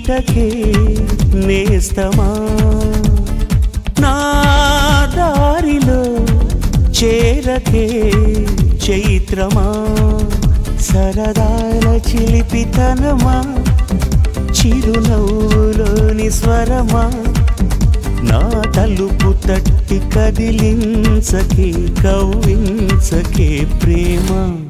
మీటకే నేస్తమా నా దారిలో చేరకే చైత్రమా సరదాల చిలిపితనమా చిరునవ్వులోని స్వరమా నా తలుపు తట్టి కదిలించకే కవ్వించకే ప్రేమ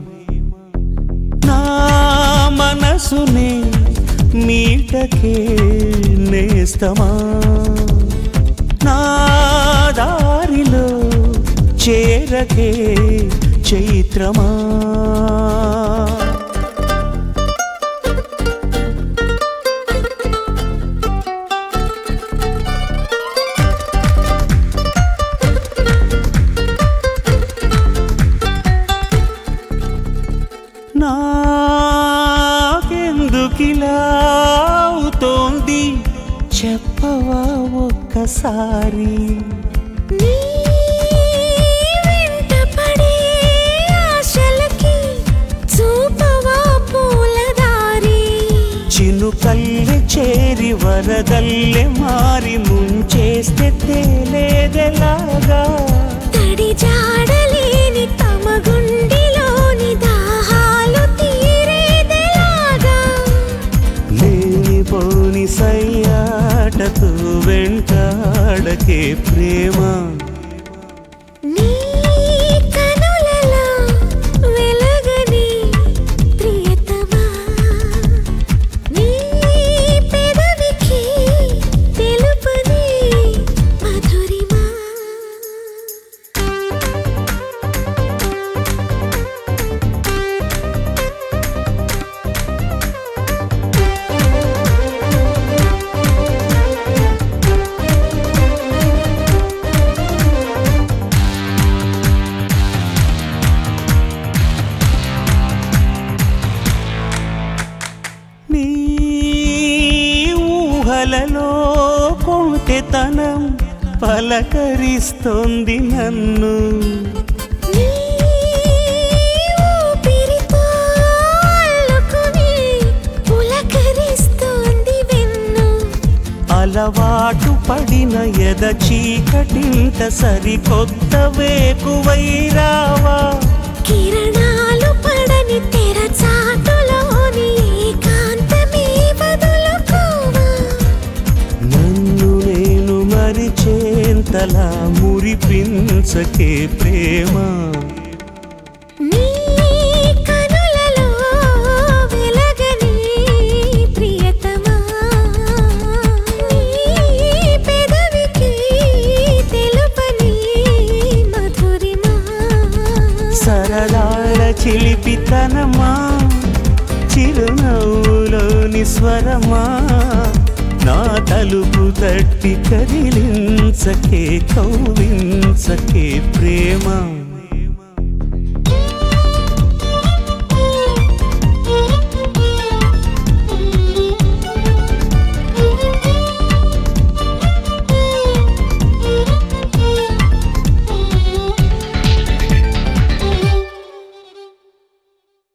నా మనసునే మీటకే నేస్తమా నా దారిలో చేరకే చైత్రమా నాకెందుకిలా అవుతోంది చెప్పవా ఒక్కసారి నీ వెంటపడే ఆశలకి చూపవా పూలదారి చినుకల్లె చేరి వరదల్లె మారి ముంచేస్తే తేలేదెలాగా తడి జాడలేని తమ గుండెలోని దాహాలు తీరేదెలాగా లేనిపోని సయ్యాటతో వెంటాడకే ప్రేమ నీ కనులలో వెలగని ప్రియతమా నీ పెదవికి తెలుపని మధురిమా నీ ఊహలలో కొంటెతనం పలకరిస్తోంది నన్ను నీ ఊపిరితో అల్లుకుని పులకరిస్తోంది వెన్ను అలవాటు పడిన ఎద చీకటింట సరికొత్త వేకువైరావా కిరణాలు పడని తెర చాటులోని ఏకాంతమే వదులుకోవా నన్ను నేను మరిచేంతలా మురిపించకే ప్రేమ నీ కనులలో వెలగని ప్రియతమా నీ పెదవికి తెలుపని మధురిమా సరదాల చిలిపితనమా చిరునవ్వులోని స్వరమా నా తలుపు తట్టి కదిలించకే కౌవించకే ప్రేమ